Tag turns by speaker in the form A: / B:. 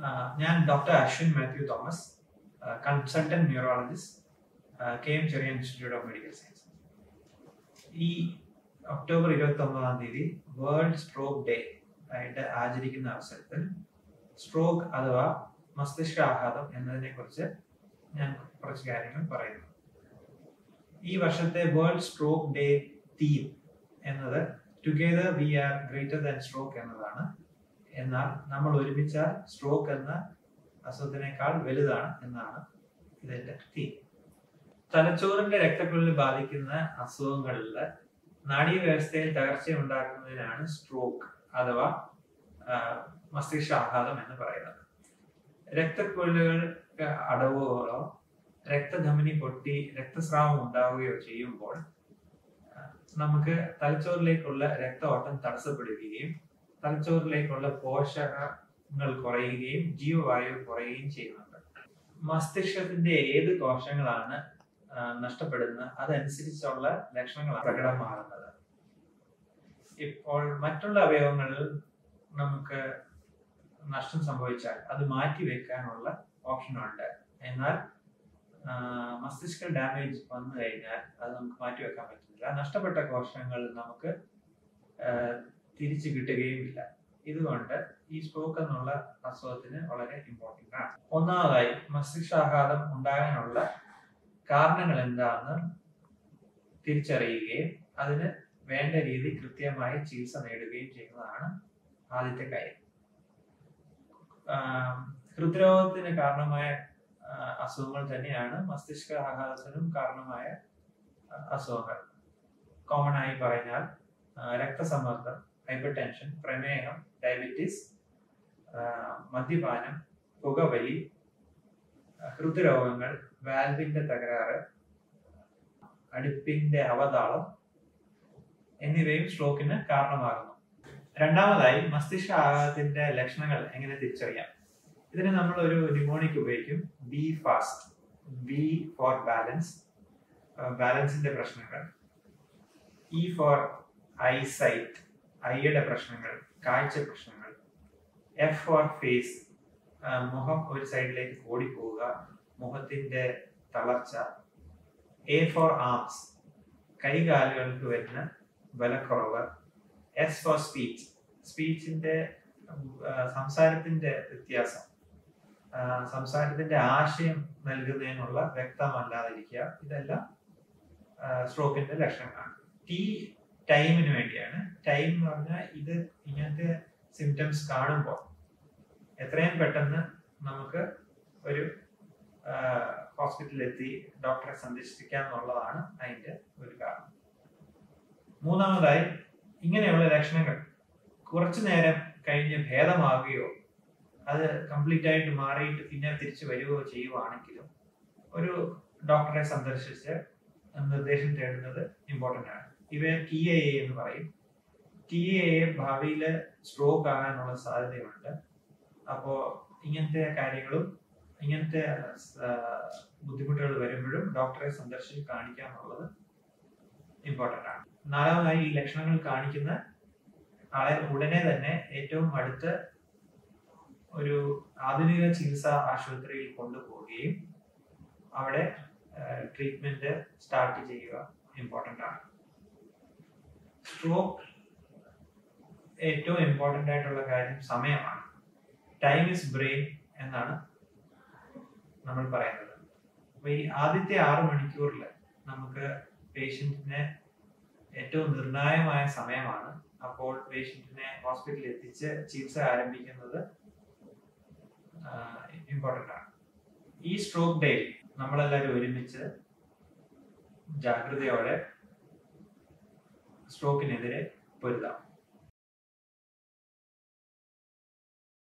A: ഞാൻ doctor Ashwin Mathew Thomas consultant neurologist K M Cherian institute of medical science ഈ October ഇരുപത്തി ഒമ്പതാം തീയതി വേൾഡ് സ്ട്രോക്ക് ഡേ ആയിട്ട് ആചരിക്കുന്ന അവസരത്തിൽ സ്ട്രോക്ക് അഥവാ മസ്തിഷ്കാഘാതം എന്നതിനെ കുറിച്ച് ഞാൻ കുറച്ച് കാര്യങ്ങൾ പറയുന്നു ഈ വർഷത്തെ വേൾഡ് സ്ട്രോക്ക് ഡേ തീം എന്നത് together we are greater than stroke എന്നതാണ് എന്നാൽ നമ്മൾ ഒരുമിച്ചാൽ സ്ട്രോക്ക് എന്ന അസുഖത്തിനേക്കാൾ വലുതാണ് എന്നാണ് ഇതിന്റെ തീം തലച്ചോറിന്റെ രക്തക്കുഴലിൽ ബാധിക്കുന്ന അസുഖങ്ങളിൽ നാഡീവ്യവസ്ഥയിൽ തകർച്ച ഉണ്ടാക്കുന്നതിനാണ് സ്ട്രോക്ക് അഥവാ മസ്തിഷ്കാഘാതം എന്ന് പറയുന്നത് രക്തക്കുഴലുകൾക്ക് അടവുകളോ രക്തധമനി പൊട്ടി രക്തസ്രാവം ഉണ്ടാവുകയോ ചെയ്യുമ്പോൾ നമുക്ക് തലച്ചോറിലേക്കുള്ള രക്തഓട്ടം തടസ്സപ്പെടുകയും തലച്ചോറിലേക്കുള്ള പോഷകങ്ങൾ കുറയുകയും ജീവവായു കുറയുകയും ചെയ്യുന്നുണ്ട് മസ്തിഷ്കത്തിന്റെ ഏത് കോശങ്ങളാണ് നഷ്ടപ്പെടുന്നത് അതനുസരിച്ചുള്ള ലക്ഷണങ്ങളാണ് പ്രകടമാകുന്നത് ഇപ്പോൾ മറ്റുള്ള അവയവങ്ങളിൽ നമുക്ക് നഷ്ടം സംഭവിച്ചാൽ അത് മാറ്റി വെക്കാനുള്ള ഓപ്ഷനുണ്ട് എന്നാൽ മസ്തിഷ്ക ഡാമേജ് വന്നു കഴിഞ്ഞാൽ അത് നമുക്ക് മാറ്റി വെക്കാൻ പറ്റുന്നില്ല നഷ്ടപ്പെട്ട കോശങ്ങൾ നമുക്ക് തിരിച്ചു കിട്ടുകയുമില്ല ഇതുകൊണ്ട് ഈ സ്ട്രോക്ക് എന്നുള്ള അസുഖത്തിന് വളരെ ഇമ്പോർട്ടൻ്റ് ആണ് ഒന്നാമതായി മസ്തിഷ്കാഘാതം ഉണ്ടാകാനുള്ള കാരണങ്ങൾ എന്താണെന്ന് തിരിച്ചറിയുകയും അതിന് വേണ്ട രീതി കൃത്യമായി ചികിത്സ നേടുകയും ചെയ്യുന്നതാണ് ആദ്യത്തെ കാര്യം ഹൃദ്രോഗത്തിന് കാരണമായ അസുഖങ്ങൾ തന്നെയാണ് മസ്തിഷ്ക ആഘാതത്തിനും കാരണമായ അസുഖങ്ങൾ കോമൺ ആയി പറഞ്ഞാൽ രക്തസമ്മർദ്ദം ഹൈപ്പർ ടെൻഷൻ പ്രമേഹം ഡയബറ്റീസ് മദ്യപാനം പുകവലി ഹൃദ്രോഗങ്ങൾ വാൽവിന്റെ തകരാറ് അടുപ്പിന്റെ അവതാളം എന്നിവയും സ്ട്രോക്കിന് കാരണമാകുന്നു രണ്ടാമതായി മസ്തിഷ്ക ആഘാതത്തിന്റെ ലക്ഷണങ്ങൾ എങ്ങനെ തിരിച്ചറിയാം ഇതിന് നമ്മൾ ഒരു ന്യൂമോണിക് ഉപയോഗിക്കും B fast B for balance ബാലൻസിന്റെ പ്രശ്നങ്ങൾ ഇ ഫോർ ഐസൈറ്റ് ഐയുടെ പ്രശ്നങ്ങൾ കാഴ്ച പ്രശ്നങ്ങൾ എഫ് ഫോർ ഫേസ് മുഖം ഒരു സൈഡിലേക്ക് ഓടിപ്പോവുക മുഖത്തിന്റെ തളർച്ച എ ഫോർ ആംസ് കൈകാലുകൾക്ക് വരുന്ന ബലക്കുറവ് എസ് ഫോർ സ്പീച്ച് സ്പീച്ചിന്റെ സംസാരത്തിന്റെ വ്യത്യാസം സംസാരത്തിന്റെ ആശയം നൽകുന്നതിനുള്ള വ്യക്തമല്ലാതിരിക്കുക ഇതെല്ലാം സ്ട്രോക്കിന്റെ ലക്ഷണങ്ങളാണ് ടി ടൈമിന് വേണ്ടിയാണ് ടൈം എന്ന് പറഞ്ഞാൽ ഇത് ഇങ്ങനത്തെ സിംറ്റംസ് കാണുമ്പോൾ എത്രയും പെട്ടെന്ന് നമുക്ക് ഒരു ഹോസ്പിറ്റലിൽ എത്തി ഡോക്ടറെ സന്ദർശിക്കാം എന്നുള്ളതാണ് അതിന്റെ ഒരു കാരണം മൂന്നാമതായി ഇങ്ങനെയുള്ള ലക്ഷണങ്ങൾ കുറച്ചു നേരം കഴിഞ്ഞ് ഭേദമാവുകയോ അത് കംപ്ലീറ്റ് ആയിട്ട് മാറിയിട്ട് പിന്നെ തിരിച്ചു വരികയോ ചെയ്യുവാണെങ്കിലും ഒരു ഡോക്ടറെ സന്ദർശിച്ച് നിർദ്ദേശം തേടുന്നത് ഇമ്പോർട്ടൻ്റ് ആണ് ഇവയെ ടി എ എന്ന് പറയും ടി എ ഭാവിയിൽ സ്ട്രോക്ക് ആകാനുള്ള സാധ്യതയുണ്ട് അപ്പോൾ ഇങ്ങനത്തെ കാര്യങ്ങളും ഇങ്ങനത്തെ ബുദ്ധിമുട്ടുകൾ വരുമ്പോഴും ഡോക്ടറെ സന്ദർശിച്ച് കാണിക്കുക എന്നുള്ളത് ഇമ്പോർട്ടൻ്റ് ആണ് നാലാമതായി ഈ ലക്ഷണങ്ങൾ കാണിക്കുന്ന ആളെ ഉടനെ തന്നെ ഏറ്റവും അടുത്ത ഒരു ആധുനിക ചികിത്സാ ആശുപത്രിയിൽ കൊണ്ടുപോവുകയും അവിടെ ട്രീറ്റ്മെന്റ് സ്റ്റാർട്ട് ചെയ്യുക ഇമ്പോർട്ടൻ്റ് ആണ് സ്ട്രോക്ക് ഏറ്റവും ഇമ്പോർട്ടൻ്റ് ആയിട്ടുള്ള കാര്യം സമയമാണ് ടൈം ഇസ് ബ്രെയിൻ എന്നാണ് നമ്മൾ പറയുന്നത് അപ്പൊ ഈ ആദ്യത്തെ ആറ് മണിക്കൂറിൽ നമുക്ക് പേഷ്യന്റിനെ ഏറ്റവും നിർണായകമായ സമയമാണ് അപ്പോൾ പേഷ്യന്റിനെ ഹോസ്പിറ്റലിൽ എത്തിച്ച് ചികിത്സ ആരംഭിക്കുന്നത് ഇമ്പോർട്ടൻ്റ് ആണ് ഈ സ്ട്രോക്ക് ഡേ നമ്മളെല്ലാവരും ഒരുമിച്ച് ജാഗ്രതയോടെ സ്ട്രോക്കിനെതിരെ പൊരുതാം